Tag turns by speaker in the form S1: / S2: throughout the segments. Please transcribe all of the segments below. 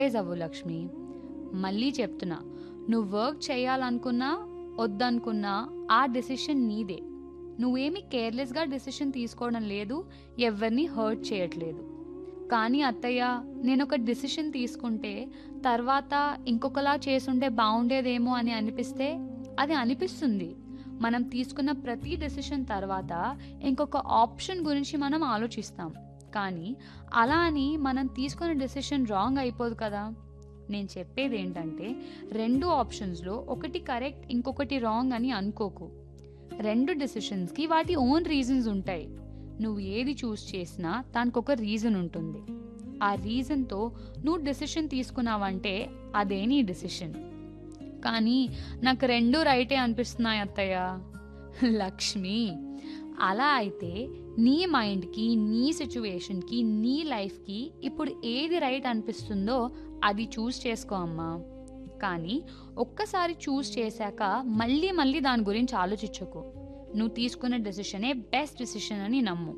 S1: Realise అవ్వు లక్ష్మి మళ్ళీ చెప్తున్నా నువ్వు వర్క్ చేయాలనుకున్నా వద్దనుకున్నా ఆ డెసిషన్ నీదే నువ్వేమి కేర్లెస్గా డెసిషన్ తీసుకోవడం లేదు ఎవరిని హర్ట్ చేయట్లేదు కానీ అత్తయ్య నేను ఒక డెసిషన్ తీసుకుంటే తర్వాత ఇంకొకలా చేసుంటే బాగుండేదేమో అని అనిపిస్తే అది అనిపిస్తుంది మనం తీసుకున్న ప్రతి డెసిషన్ తర్వాత ఇంకొక ఆప్షన్ గురించి మనం ఆలోచిస్తాం కానీ అలా అని మనం తీసుకున్న డెసిషన్ రాంగ్ అయిపోదు కదా నేను చెప్పేది ఏంటంటే రెండు ఆప్షన్స్లో ఒకటి కరెక్ట్ ఇంకొకటి రాంగ్ అని అనుకోకు రెండు డెసిషన్స్కి వాటి ఓన్ రీజన్స్ ఉంటాయి నువ్వు ఏది చూస్ చేసినా దానికి ఒక రీజన్ ఉంటుంది ఆ రీజన్తో నువ్వు డెసిషన్ తీసుకున్నావంటే అదే నీ డెసిషన్ కానీ నాకు రెండు రైటే అనిపిస్తున్నాయి అత్తయ్య లక్ష్మి అలా అయితే నీ మైండ్కి నీ సిచ్యువేషన్కి నీ లైఫ్కి ఇప్పుడు ఏది రైట్ అనిపిస్తుందో అది చూస్ చేసుకో అమ్మా కానీ ఒక్కసారి చూస్ చేశాక మళ్ళీ మళ్ళీ దాని గురించి ఆలోచించకు నువ్వు తీసుకున్న డెసిషనే బెస్ట్ డెసిషన్ అని నమ్ము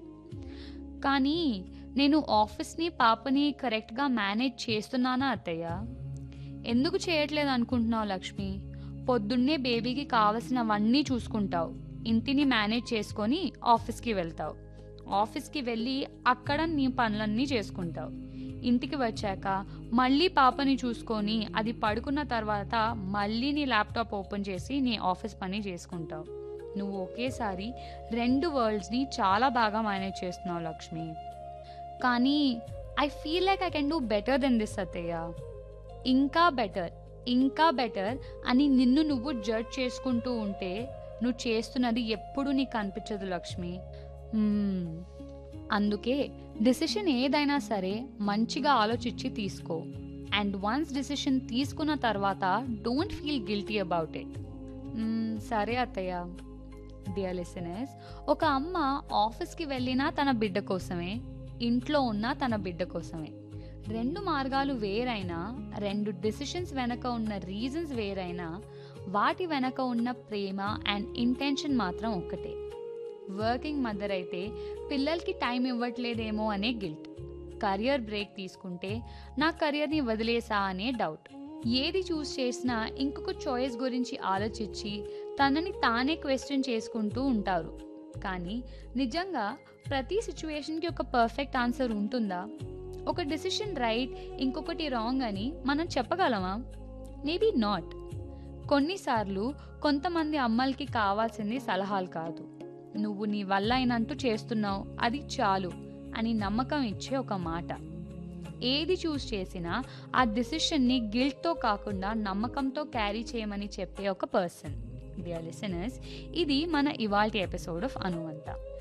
S1: కానీ నేను ఆఫీస్ని పాపని కరెక్ట్గా మేనేజ్ చేస్తున్నానా అత్తయ్య ఎందుకు చేయట్లేదు అనుకుంటున్నావు లక్ష్మి పొద్దున్నే బేబీకి కావలసినవన్నీ చూసుకుంటావు ఇంటిని మేనేజ్ చేసుకొని ఆఫీస్కి వెళ్తావు ఆఫీస్కి వెళ్ళి అక్కడ నీ పనులన్నీ చేసుకుంటావు ఇంటికి వచ్చాక మళ్ళీ పాపని చూసుకొని అది పడుకున్న తర్వాత మళ్ళీ నీ ల్యాప్టాప్ ఓపెన్ చేసి నీ ఆఫీస్ పని చేసుకుంటావు నువ్వు ఒకేసారి రెండు వరల్డ్స్ని చాలా బాగా మేనేజ్ చేస్తున్నావు లక్ష్మి కానీ I feel like I can do better than this అత్తయ్య ఇంకా బెటర్ ఇంకా బెటర్ అని నిన్ను నువ్వు జడ్జ్ చేసుకుంటూ ఉంటే నువ్వు చేస్తున్నది ఎప్పుడు నీకు అనిపించదు లక్ష్మి మ్మ్. అందుకే డెసిషన్ ఏదైనా సరే మంచిగా ఆలోచించి తీసుకో అండ్ వన్స్ డెసిషన్ తీసుకున్న తర్వాత don't feel guilty about it సరే అత్తయ్య డియర్ లిసనర్స్ ఒక అమ్మ ఆఫీస్కి వెళ్ళినా తన బిడ్డ కోసమే ఇంట్లో ఉన్న తన బిడ్డ కోసమే రెండు మార్గాలు వేరైనా రెండు డెసిషన్స్ వెనక ఉన్న రీజన్స్ వేరైనా వాటి వెనక ఉన్న ప్రేమ అండ్ ఇంటెన్షన్ మాత్రం ఒక్కటే వర్కింగ్ మదర్ అయితే పిల్లలకి టైం ఇవ్వట్లేదేమో అనే గిల్ట్ కరియర్ బ్రేక్ తీసుకుంటే నా కెరియర్ని వదిలేసా అనే డౌట్ ఏది చూస్ చేసినా ఇంకొక చాయిస్ గురించి ఆలోచించి తనని తానే క్వశ్చన్ చేసుకుంటూ ఉంటారు కానీ నిజంగా ప్రతి సిచ్యువేషన్కి ఒక పర్ఫెక్ట్ ఆన్సర్ ఉంటుందా ఒక డెసిషన్ రైట్ ఇంకొకటి రాంగ్ అని మనం చెప్పగలమా మేబీ నాట్ కొన్నిసార్లు కొంతమంది అమ్మలకి కావాల్సింది సలహాలు కాదు నువ్వు నీ వల్ల అయినంటూ చేస్తున్నావు అది చాలు అని నమ్మకం ఇచ్చే ఒక మాట ఏది చూస్ చేసినా ఆ డెసిషన్ని గిల్ట్తో కాకుండా నమ్మకంతో క్యారీ చేయమని చెప్పే ఒక పర్సన్ డియర్ లిసనర్స్ ఇది మన ఇవాల్టి ఎపిసోడ్ ఆఫ్ అనువంత